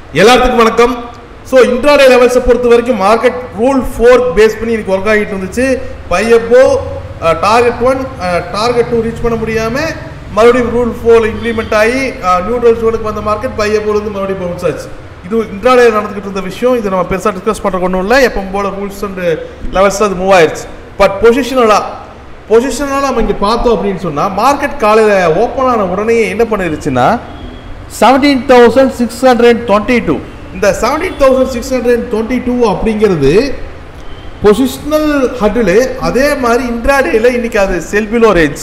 எல்லாத்துக்கும் வணக்கம் so intraday லெவல்ஸை பொறுத்த வரைக்கும் மார்க்கெட் ரூல் ஃபோர் பேஸ் பண்ணி இன்னைக்கு ஒர்க் ஆகிட்டு இருந்துச்சு பையப்போ target one target two reach பண்ண முடியாமல் மறுபடியும் ரூல் ஃபோர் இம்ப்ளிமெண்ட் ஆகி நியூட்ரல் ஜோனுக்கு வந்த மார்க்கெட் பையப்போலேருந்து மறுபடியும் பவுன்ஸ் ஆச்சு இது இன்ட்ராடே நடந்துகிட்டு இருந்த விஷயம் இது நம்ம பெருசாக டிஸ்கஸ் பண்ணுற ஒன்றும் இல்லை எப்போ போல ரூல்ஸ் அண்ட் லெவல்ஸ் அது மூவ் ஆயிடுச்சு பட் பொசிஷனலாக பொசிஷனலாக நம்ம இங்கே பார்த்தோம் அப்படின்னு சொன்னால் மார்க்கெட் காலையில் ஓப்பன் ஆன உடனே என்ன பண்ணிருச்சுன்னா seventeen thousand six hundred twenty two இந்த seventeen thousand six hundred twenty two அப்படிங்கிறது பொசிஷனல் ஹட்டில் அதே மாதிரி இன்ட்ராடேயில் இன்னைக்கு அது செல்பிலோ ரேஞ்ச்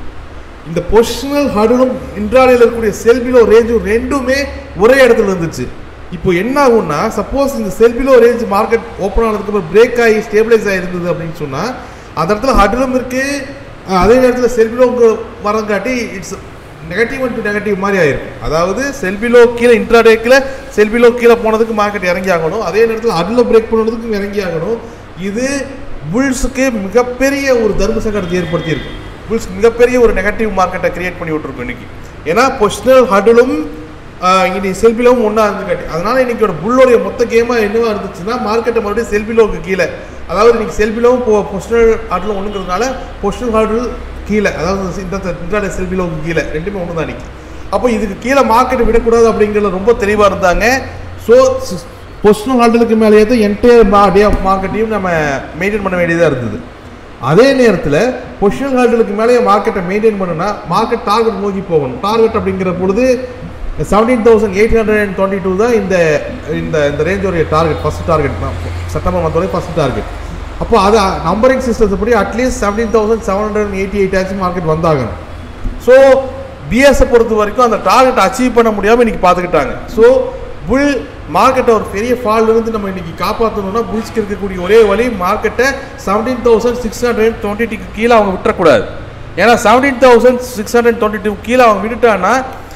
இந்த பொசிஷனல் ஹடலும் இன்ட்ராடேயில் இருக்கக்கூடிய செல்பிலோ ரேஞ்சும் ரெண்டுமே ஒரே இடத்துல இருந்துச்சு இப்போ என்ன ஆகும்னா சப்போஸ் இந்த செல்பிலோ ரேஞ்ச் மார்க்கெட் ஓப்பன் ஆனதுக்கப்புறம் பிரேக் ஆகி ஸ்டேபிளைஸ் ஆகிருந்தது அப்படின்னு சொன்னால் அந்த இடத்துல ஹடலும் இருக்குது அதே நேரத்தில் செல்பிலோ வரங்காட்டி இட்ஸ் நெகட்டிவ் டு நெகட்டிவ் மாதிரி ஆயிருக்கும் அதாவது செல்பிலோ கீழே இன்ட்ராடேக்கில் செல்பிலோ கீழே போனதுக்கு மார்க்கெட் இறங்கி ஆகணும் அதே நேரத்தில் அதில் பிரேக் பண்ணதுக்கும் இறங்கி ஆகணும் இது புல்ஸுக்கு மிகப்பெரிய ஒரு தர்ம சங்கடத்தை ஏற்படுத்தியிருக்கும் புல்ஸ் மிகப்பெரிய ஒரு நெகட்டிவ் மார்க்கெட்டை கிரியேட் பண்ணி விட்டுருக்கும் இன்னைக்கு ஏன்னா பொசிஷனல் ஹடலும் இன்னைக்கு செல்பிலோவும் ஒன்றா இருந்து காட்டி அதனால இன்னைக்கோட புல்லோடைய மொத்த கேமாக என்னவா இருந்துச்சுன்னா மார்க்கெட்டை மறுபடியும் செல்பிலோவுக்கு கீழே அதாவது இன்னைக்கு செல்பிலோவும் இப்போ பொசிஷனல் ஹார்டில் ஒன்றுங்கிறதுனால பொசிஷனல் ஹார்டில் கீழே அதாவது இந்த இன்டர்நெட் செல்பிலோவுக்கு கீழே ரெண்டுமே ஒன்று தான் இன்னைக்கு அப்போ இதுக்கு கீழே மார்க்கெட் விடக்கூடாது அப்படிங்கிறத ரொம்ப தெளிவாக இருந்தாங்க ஸோ பொசிஷனல் ஹார்டலுக்கு மேலேயே தான் என்டையர் டே ஆஃப் மார்க்கெட்டையும் நம்ம மெயின்டைன் பண்ண வேண்டியதாக இருந்தது அதே நேரத்தில் பொசிஷனல் ஹார்டலுக்கு மேலேயே மார்க்கெட்டை மெயின்டைன் பண்ணுனா மார்க்கெட் டார்கெட் நோக்கி போகணும் டார்கெட் அப்படிங்கிற பொழுது seventeen thousand eight hundred and twenty two தான் இந்த இந்த இந்த ரேஞ்சோடைய டார்கெட் ஃபஸ்ட் டார்கெட் தான் செப்டம்பர் மந்தோடைய ஃபஸ்ட் டார்கெட் அப்போ அது நம்பரிங் சிஸ்டத்தை படி at least seventeen thousand seven hundred eighty eight ஆச்சு மார்க்கெட் வந்தாகணும் ஸோ பிஎஸ்ஸை பொறுத்த வரைக்கும் அந்த டார்கெட் அச்சீவ் பண்ண முடியாமல் இன்னைக்கு பார்த்துக்கிட்டாங்க ஸோ புல் மார்க்கெட்டை ஒரு பெரிய ஃபால் இருந்து நம்ம இன்னைக்கு காப்பாற்றணும்னா புல்ஸ்க்கு இருக்கக்கூடிய ஒரே வழி மார்க்கெட்டை seventeen thousand six hundred twenty டூக்கு கீழே அவங்க விட்டுறக்கூடாது ஏன்னா seventeen thousand six hundred twenty two கீழே அவங்க விட்டுட்டான்னா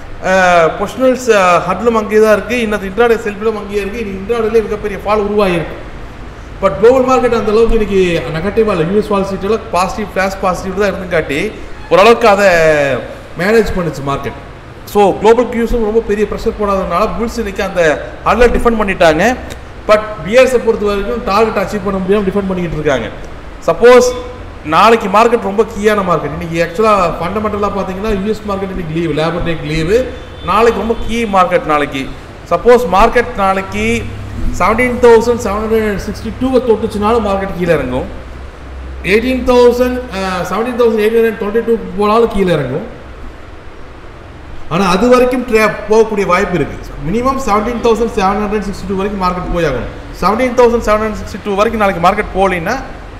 பொசிஷனல்ஸ் ஹட்லும் அங்கேயே தான் இருக்குது இன்னது இன்ட்ராடே செல்ஃபிலும் அங்கேயே இருக்குது இது இன்ட்ராடேலே மிகப்பெரிய ஃபால் உருவாகிருக்கு பட் குளோபல் மார்க்கெட் அந்த அளவுக்கு இன்னைக்கு நெகட்டிவாக இல்லை யூஎஸ் வால் சீட்டில் பாசிட்டிவ் ஃப்ளாஷ் பாசிட்டிவ் தான் இருந்துங்காட்டி ஓரளவுக்கு அதை மேனேஜ் பண்ணுச்சு மார்க்கெட் ஸோ குளோபல் கியூஸும் ரொம்ப பெரிய ப்ரெஷர் போடாததுனால புல்ஸ் இன்னைக்கு அந்த அதில் டிஃபெண்ட் பண்ணிட்டாங்க பட் பியர்ஸை பொறுத்த வரைக்கும் டார்கெட் அச்சீவ் பண்ண முடியாமல் டிஃபெண்ட் பண்ணிக்கிட்டு இருக்காங்க சப்போஸ் நாளைக்கு மார்க்கெட் ரொம்ப கீயான மார்க்கெட் இன்னைக்கு ஆக்சுவலாக ஃபண்டமெண்டலாக பார்த்தீங்கன்னா யூஎஸ் மார்க்கெட் இன்னைக்கு லீவு லேபர் டேக் லீவு நாளைக்கு ரொம்ப கீ மார்க்கெட் நாளைக்கு சப்போஸ் மார்க்கெட் நாளைக்கு seventeen thousand seven hundred sixty டூவை தொட்டுச்சுனாலும் மார்க்கெட் கீழே இறங்கும் eighteen thousand seventeen thousand eight hundred twenty two போனாலும் கீழே இறங்கும் ஆனால் அது வரைக்கும் ட்ரே போகக்கூடிய வாய்ப்பு இருக்குது minimum seventeen thousand seven hundred sixty two வரைக்கும் மார்க்கெட் போய் ஆகணும் seventeen thousand seven hundred sixty two வரைக்கும் நாளைக்கு மார்க்கெட் போகலின்னா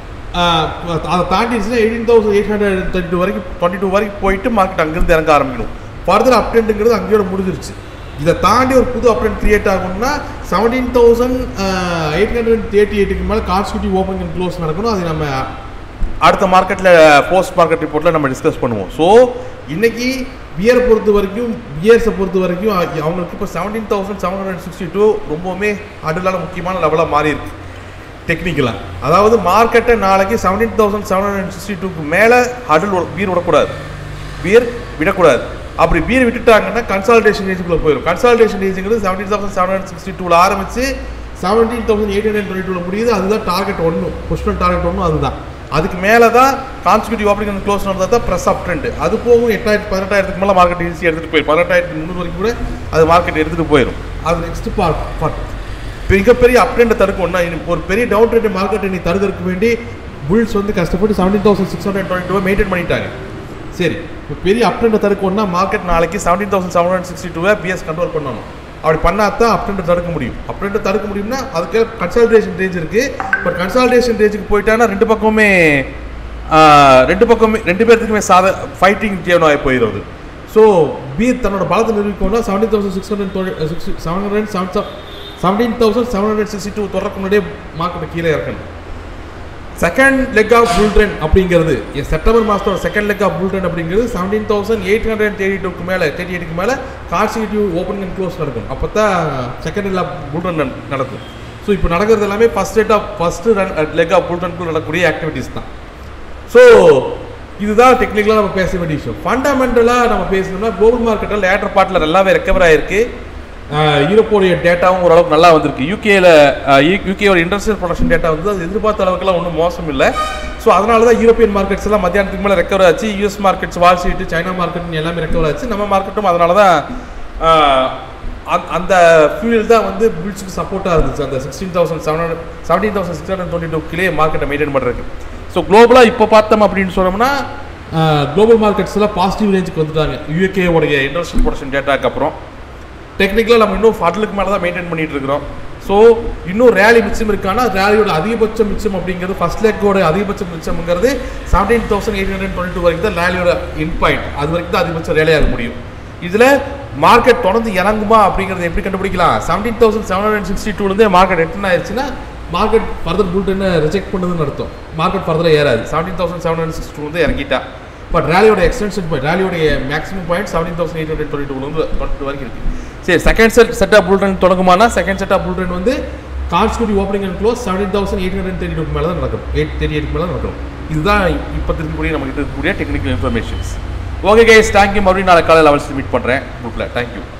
அதை தாண்டிடுச்சுன்னா eighteen thousand eight hundred thirty two வரைக்கும் டுவெண்ட்டி டூ வரைக்கும் போயிட்டு மார்க்கெட் அங்கேருந்து இறங்க ஆரம்பிக்கணும் ஃபர்தர் அப்டென்ட்டுங்கிறது அங்கேயோட முடிஞ்சிருச்சு இதை தாண்டி ஒரு புது அப்டென்ட் கிரியேட் ஆகணும்னா seventeen thousand eight hundred thirty எயிட்டுக்கு மேலே கான்ஸ்டியூட்டிவ் ஓப்பன் அண்ட் க்ளோஸ் நடக்கணும் அது நம்ம அடுத்த மார்க்கெட்டில் போஸ்ட் மார்க்கெட் ரிப்போர்ட்டில் நம்ம டிஸ்கஸ் பண்ணுவோம் ஸோ இன்னைக்கு பியரை பொறுத்த வரைக்கும் பியர்ஸை பொறுத்த வரைக்கும் அவங்களுக்கு இப்போ seventeen thousand seven hundred sixty two ரொம்பவுமே அடுலான முக்கியமான லெவலாக மாறி இருக்கு டெக்னிக்கலாக அதாவது மார்க்கெட்டை நாளைக்கு seventeen thousand seven hundred sixty டூக்கு மேலே அடல் பீர் விடக்கூடாது பீர் விடக்கூடாது அப்படி பீர் விட்டுட்டாங்கன்னா கன்சால்டேஷன் ரேஞ்சுக்குள்ளே போயிடும் கன்சால்டேஷன் ரேஞ்சுங்கிறது seventeen thousand seven hundred sixty டூவில் ஆரம்பிச்சு seventeen thousand eight hundred twenty டூவில் முடியுது அதுதான் டார்கெட் ஒன்று பொசிஷனல் டார்கெட் ஒன்றும் அதுதான் அதுக்கு மேலே தான் கான்ஸ்டியூட்டிவ் ஆப்ளிகன் க்ளோஸ் நடந்தால் தான் ப்ரெஸ் அப் ட்ரெண்ட் அது போகும் எட்டாயிரத்து பதினெட்டாயிரத்துக்கு மேலே மார்க்கெட் ஈஸி எடுத்துகிட்டு போயிடும் பதினெட்டாயிரத்து முந்நூறு வரைக்கும் கூட அது மார்க்கெட் எடுத்துகிட்டு போயிடும் அது நெக்ஸ்ட் பார்ட் பார்ட் மிகப்பெரிய அப் ட்ரெண்டை தடுக்கணும்னா ஒரு பெரிய டவுன் ட்ரெண்ட் மார்க்கெட்டை நீ தடுக்கிறதுக்கு வேண்டி புல்ஸ் வந்து கஷ்டப்பட்டு seventeen thousand six hundred twenty two maintain பண்ணிட்டாங்க சரி இப்போ பெரிய அப் ட்ரெண்டை தடுக்கணும்னா மார்க்கெட் நாளைக்கு seventeen thousand seven hundred sixty டூவை பிஎஸ் கண்ட்ரோல் பண்ணணும் அப்படி பண்ணால் தான் அப்டெண்ட் தடுக்க முடியும் அப்டெண்ட் தடுக்க முடியும்னா அதுக்கு கன்சல்டேஷன் ரேஞ்ச் இருக்குது இப்போ கன்சல்டேஷன் ரேஞ்சுக்கு போயிட்டான்னா ரெண்டு பக்கமுமே ரெண்டு பக்கமே ரெண்டு பேர்த்துக்குமே சாத ஃபைட்டிங் ஜீவனாகி போயிடுது ஸோ பீர் தன்னோட பலத்தை நிரூபிக்கணும்னா seventeen thousand six hundred sixty seven hundred seven seventeen thousand seven hundred sixty two தொடர்க்கு முன்னாடியே மார்க்கெட்டை கீழே இறக்கணும் second leg of bull trend அப்படிங்கிறது செப்டம்பர் மாதத்தோட second leg of bull trend அப்படிங்கிறது seventeen thousand eight hundred thirty டூக்கு மேலே தேர்ட்டி எயிட்டுக்கு மேலே கான்ஸ்டியூட்டிவ் ஓப்பனிங் அண்ட் க்ளோஸ் நடக்கும் அப்போ தான் second leg of bull trend நடக்கும் ஸோ இப்போ நடக்கிறது எல்லாமே first rate of first run leg of bull ட்ரெண்ட்குள்ள நடக்கக்கூடிய ஆக்டிவிட்டீஸ் தான் ஸோ இதுதான் டெக்னிக்கலாக நம்ம பேச வேண்டிய விஷயம் ஃபண்டமெண்டலாக நம்ம பேசணும்னா குளோபல் மார்க்கெட்டில் லேட்டர் பார்ட்டில் நல்லாவே ரெக்கவர் ஆயிருக்கு யூரோப்போடைய டேட்டாவும் ஓரளவுக்கு நல்லா வந்திருக்கு யூகேல யூகேயோட இண்டஸ்ட்ரியல் ப்ரொடக்ஷன் டேட்டா வந்து அது எதிர்பார்த்த அளவுக்குலாம் ஒன்றும் மோசம் இல்லை ஸோ அதனால தான் யூரோப்பியன் மார்க்கெட்ஸ் எல்லாம் மத்தியானத்துக்கு மேலே ரெக்கவர் ஆச்சு US markets Wall Street China market எல்லாமே ரெக்கவர் ஆச்சு நம்ம மார்க்கெட்டும் அதனால தான் ஆஹ், அந்த- அந்த ஃபியூல் தான் வந்து பில்ஸுக்கு சப்போர்ட்டாக இருந்துச்சு அந்த sixteen thousand seven hundred seventeen thousand six hundred twenty two கிளே மார்க்கெட்டை மெயின்டைன் பண்ணுறதுக்கு ஸோ குளோபலாக இப்போ பார்த்தோம் அப்படின்னு சொன்னோம்னா குளோபல் மார்க்கெட்ஸ்லாம் பாசிட்டிவ் ரேஞ்சுக்கு வந்துட்டாங்க யூகே உடைய இண்டஸ்ட்ரியல் ப்ரொடக்ஷன் டேட்டாக்கு அப்புறம் டெக்னிக்கலாக நம்ம இன்னும் ஃபார்ட்டலுக்கு மேலே தான் மெயின்டைன் பண்ணிட்டு இருக்கிறோம் ஸோ இன்னும் ரேலி மிச்சம் இருக்கானா ரேலியோட அதிகபட்ச மிச்சம் அப்படிங்கிறது ஃபர்ஸ்ட் லேக்கோட அதிகபட்ச மிச்சம்ங்கிறது seventeen thousand eight hundred twenty two வரைக்கும் தான் ரேலியோட இன் பாயிண்ட் அது வரைக்கும் தான் அதிகபட்ச ரேலி ஆக முடியும் இதில் மார்க்கெட் தொடர்ந்து இறங்குமா அப்படிங்கிறத எப்படி கண்டுபிடிக்கலாம் seventeen thousand seven hundred sixty டூலேருந்து மார்க்கெட் ரிட்டர்ன் ஆயிடுச்சுன்னா மார்க்கெட் ஃபர்தர் புல்டனை ரிஜெக்ட் பண்ணுதுன்னு அர்த்தம் மார்க்கெட் ஃபர்தராக ஏறாது seventeen thousand seven hundred sixty டூலேருந்து இறங்கிட்டா பட் ரேலியோட எக்ஸ்டென்ஷன் பாயிண்ட் ரேலியோடைய maximum point seventeen thousand eight hundred twenty டூலேருந்து டுவெண்ட்டி வரைக்கும் இருக்கு சரி second set set of bull run தொடங்குமானா second set of bull run வந்து consecutive opening and close seventeen thousand eight hundred thirty two மேலே தான் நடக்கும் எயிட் தேர்ட்டி எயிட் மேலே நடக்கும் இதுதான் இப்போ இருக்கக்கூடிய நம்ம கிட்ட இருக்கக்கூடிய technical informations okay guys thank you மறுபடியும் நாளை காலையில் லெவல்ஸ் மீட் பண்ணுறேன் குரூப்பில் தேங்க்யூ